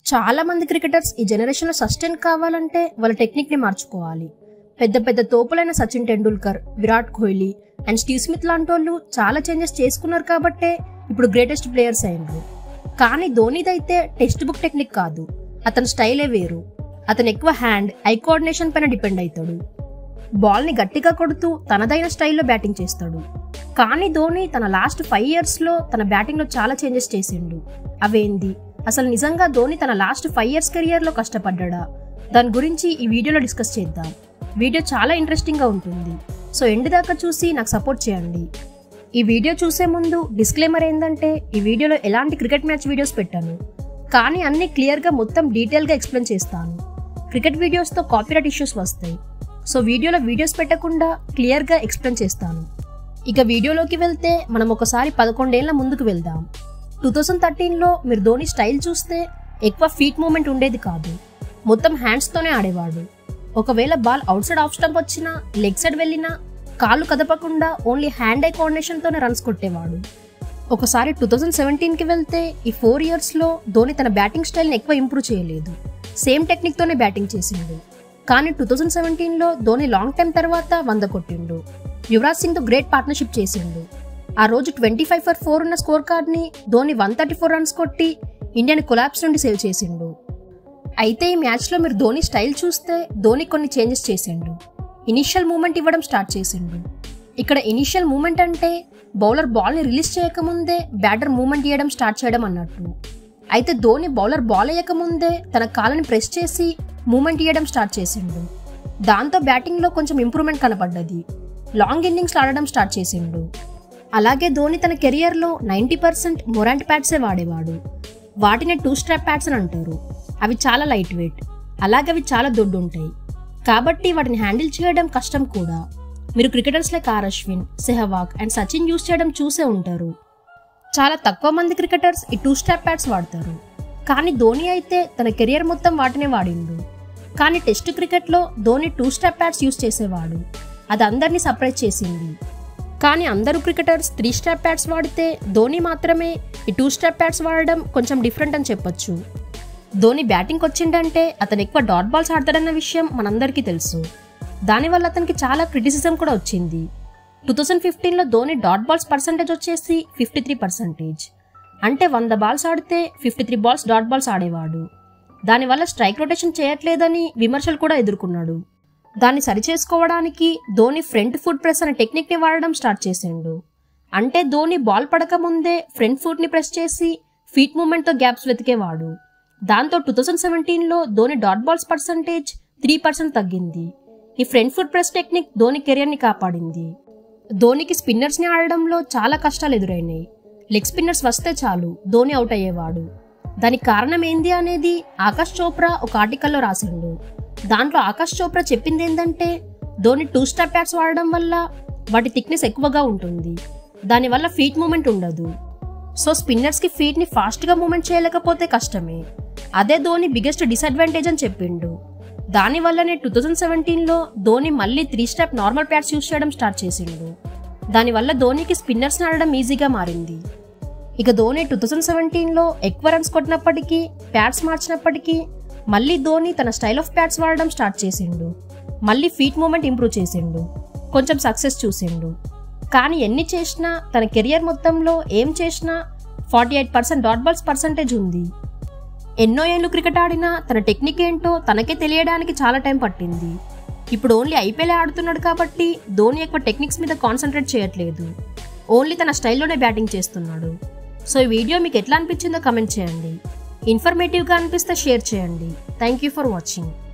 చాలా మంది క్రికెటర్స్ ఈ జనరేషన్లో సస్టైన్ కావాలంటే వాళ్ళ టెక్నిక్ని మార్చుకోవాలి పెద్ద పెద్ద తోపులైన Sachin Tendulkar Virat Kohli and Steve Smith లాంటి వాళ్ళు చాలా చేంజెస్ చేసుకున్నారు కాబట్టే ఇప్పుడు గ్రేటెస్ట్ ప్లేయర్స్ అయ్యారు కానీ ధోనిదైతే టెక్స్ట్ బుక్ టెక్నిక్ కాదు అతని స్టైలే వేరు అతను ఎక్కువ హ్యాండ్ ఐ కోఆర్డినేషన్ పైన డిపెండ్ అవుతాడు బాల్ని గట్టిగా కొడుతూ తనదైన స్టైల్లో బ్యాటింగ్ చేస్తాడు కానీ ధోని తన లాస్ట్ ఫైవ్ ఇయర్స్లో తన బ్యాటింగ్లో చాలా చేంజెస్ చేసిండు అవేంది అసలు నిజంగా ధోని తన లాస్ట్ ఫైవ్ ఇయర్స్ కెరియర్లో కష్టపడ్డా దాని గురించి ఈ వీడియోలో డిస్కస్ చేద్దాం వీడియో చాలా ఇంట్రెస్టింగ్గా ఉంటుంది సో ఎండ్ దాకా చూసి నాకు సపోర్ట్ చేయండి ఈ వీడియో చూసే ముందు డిస్క్లైమర్ ఏంటంటే ఈ వీడియోలో ఎలాంటి క్రికెట్ మ్యాచ్ వీడియోస్ పెట్టాను కానీ అన్ని క్లియర్గా మొత్తం డీటెయిల్గా ఎక్స్ప్లెయిన్ చేస్తాను క్రికెట్ వీడియోస్తో కాపీరైట్ ఇష్యూస్ వస్తాయి సో వీడియోలో వీడియోస్ పెట్టకుండా క్లియర్గా ఎక్స్ప్లెయిన్ చేస్తాను ఇక వీడియోలోకి వెళ్తే మనం ఒకసారి పదకొండేళ్ల ముందుకు వెళ్దాం టూ థౌజండ్ థర్టీన్లో మీరు ధోని స్టైల్ చూస్తే ఎక్కువ ఫీట్ మూమెంట్ ఉండేది కాదు మొత్తం హ్యాండ్స్తోనే ఆడేవాడు ఒకవేళ ball outside off stump వచ్చినా లెగ్ సైడ్ వెళ్ళినా కాళ్ళు కదపకుండా ఓన్లీ హ్యాండ్ ఐ కోఆర్డినేషన్తోనే రన్స్ కొట్టేవాడు ఒకసారి టూ థౌజండ్ సెవెంటీన్కి వెళ్తే ఈ ఫోర్ ఇయర్స్లో ధోని తన బ్యాటింగ్ స్టైల్ని ఎక్కువ ఇంప్రూవ్ చేయలేదు సేమ్ టెక్నిక్తోనే బ్యాటింగ్ చేసిండు కానీ టూ థౌజండ్ సెవెంటీన్లో ధోని లాంగ్ టైం తర్వాత వంద కొట్టిండు యువరాజ్ సింగ్తో గ్రేట్ పార్ట్నర్షిప్ చేసిండు ఆ రోజు ట్వంటీ ఫైవ్ ఫర్ ఫోర్ ఉన్న స్కోర్ కార్డ్ని Dhoni one thirty four runs కొట్టి ఇండియాని కొలాప్స్ నుండి సేవ్ చేసిండు అయితే ఈ మ్యాచ్లో మీరు ధోని స్టైల్ చూస్తే ధోని కొన్ని చేంజెస్ చేసిండు ఇనిషియల్ మూమెంట్ ఇవ్వడం స్టార్ట్ చేసిండు ఇక్కడ ఇనిషియల్ మూమెంట్ అంటే బౌలర్ బాల్ని రిలీజ్ చేయకముందే బ్యాటర్ మూమెంట్ ఇవ్వడం స్టార్ట్ చేయడం అన్నట్టు అయితే ధోని బౌలర్ బాల్ వేయకముందే తన కాళ్ళని ప్రెస్ చేసి మూమెంట్ ఇవ్వడం స్టార్ట్ చేసిండు దాంతో బ్యాటింగ్లో కొంచెం ఇంప్రూవ్మెంట్ కనపడ్డది లాంగ్ ఇన్నింగ్స్ ఆడడం స్టార్ట్ చేసిండు అలాగే ధోని తన కెరియర్లో నైంటీ పర్సెంట్ మొరాంట్ ప్యాడ్సే వాడేవాడు వాటిని టూ స్ట్రాప్ ప్యాడ్స్ అని అంటారు అవి చాలా లైట్ వెయిట్ అలాగే అవి చాలా దొడ్డు ఉంటాయి కాబట్టి వాటిని హ్యాండిల్ చేయడం కష్టం కూడా మీరు cricketers like R Ashwin Sehwag and Sachin use చేయడం చూసే ఉంటారు చాలా తక్కువ మంది క్రికెటర్స్ ఈ టూ స్టాప్ ప్యాడ్స్ వాడతారు కానీ ధోని అయితే తన కెరియర్ మొత్తం వాటినే వాడిండు కానీ టెస్ట్ క్రికెట్లో Dhoni two stop pads use చేసేవాడు అది అందరినీ సర్ప్రైజ్ చేసింది కానీ అందరూ క్రికెటర్స్ త్రీ స్టాప్ ప్యాడ్స్ వాడితే ధోని మాత్రమే ఈ టూ స్టాప్ ప్యాడ్స్ వాడడం కొంచెం డిఫరెంట్ అని చెప్పొచ్చు ధోని బ్యాటింగ్కి వచ్చిండంటే అతను ఎక్కువ డాట్ బాల్స్ ఆడతాడన్న విషయం మనందరికీ తెలుసు దానివల్ల అతనికి చాలా క్రిటిసిజం కూడా వచ్చింది టూ థౌజండ్ ఫిఫ్టీన్లో ధోని డాట్ బాల్స్ పర్సంటేజ్ వచ్చేసి ఫిఫ్టీ త్రీ పర్సంటేజ్ అంటే వంద బాల్స్ ఆడితే fifty three balls dot balls ఆడేవాడు దానివల్ల స్ట్రైక్ రొటేషన్ చేయట్లేదని విమర్శలు కూడా ఎదుర్కొన్నాడు దాన్ని సరిచేసుకోవడానికి ధోని ఫ్రంట్ ఫుట్ ప్రెస్ అనే టెక్నిక్ని వాడడం స్టార్ట్ చేసిండు అంటే ధోని బాల్ పడక ముందే ఫ్రంట్ ఫుట్ని ప్రెస్ చేసి ఫీట్ మూమెంట్తో గ్యాప్స్ వెతికేవాడు దాంతో టూ థౌజండ్ సెవెంటీన్లో Dhoni dot balls percentage three percent తగ్గింది ఈ front foot press technique Dhoni కెరియర్ని కాపాడింది ధోనికి స్పిన్నర్స్ని ఆడడంలో చాలా కష్టాలు ఎదురైనాయి లెగ్ స్పిన్నర్స్ వస్తే చాలు ధోని అవుట్ అయ్యేవాడు దానికి కారణం ఏంది అనేది ఆకాష్ చోప్రా ఒక ఆర్టికల్లో రాసిండు దాంట్లో ఆకాష్ చోప్రా చెప్పింది ఏంటంటే ధోని టూ స్టాప్ ప్యాడ్స్ వాడడం వల్ల వాటి థిక్నెస్ ఎక్కువగా ఉంటుంది దానివల్ల ఫీట్ మూమెంట్ ఉండదు సో స్పిన్నర్స్కి ఫీట్ని ఫాస్ట్గా మూమెంట్ చేయలేకపోతే కష్టమే అదే ధోని బిగ్గెస్ట్ డిసడ్వాంటేజ్ అని చెప్పిండు దానివల్లనే టూ థౌజండ్ సెవెంటీన్లో ధోని మళ్ళీ three stop normal pads use చేయడం స్టార్ట్ చేసిండు దానివల్ల ధోనికి స్పిన్నర్స్ని ఆడడం ఈజీగా మారింది ఇక ధోని టూ థౌజండ్ సెవెంటీన్లో ఎక్కువ రన్స్ కొట్టినప్పటికీ ప్యాడ్స్ మార్చినప్పటికీ మళ్ళీ ధోని తన స్టైల్ ఆఫ్ ప్యాడ్స్ వాడడం స్టార్ట్ చేసిండు మళ్ళీ ఫీట్ మూమెంట్ ఇంప్రూవ్ చేసిండు కొంచెం సక్సెస్ చూసిండు కానీ ఎన్ని చేసినా తన కెరియర్ మొత్తంలో ఏం చేసినా forty eight percent dot balls percentage ఉంది ఎన్నో ఏళ్ళు క్రికెట్ ఆడినా తన టెక్నిక్ ఏంటో తనకే తెలియడానికి చాలా టైం పట్టింది ఇప్పుడు ఓన్లీ ఐపీఎల్ ఆడుతున్నాడు కాబట్టి ధోని ఎక్కువ టెక్నిక్స్ మీద కాన్సన్ట్రేట్ చేయట్లేదు ఓన్లీ తన స్టైల్లోనే బ్యాటింగ్ చేస్తున్నాడు సో ఈ వీడియో మీకు ఎట్లా అనిపించిందో కమెంట్ చేయండి ఇన్ఫర్మేటివ్గా అనిపిస్తే షేర్ చేయండి థ్యాంక్ యూ ఫర్ వాచింగ్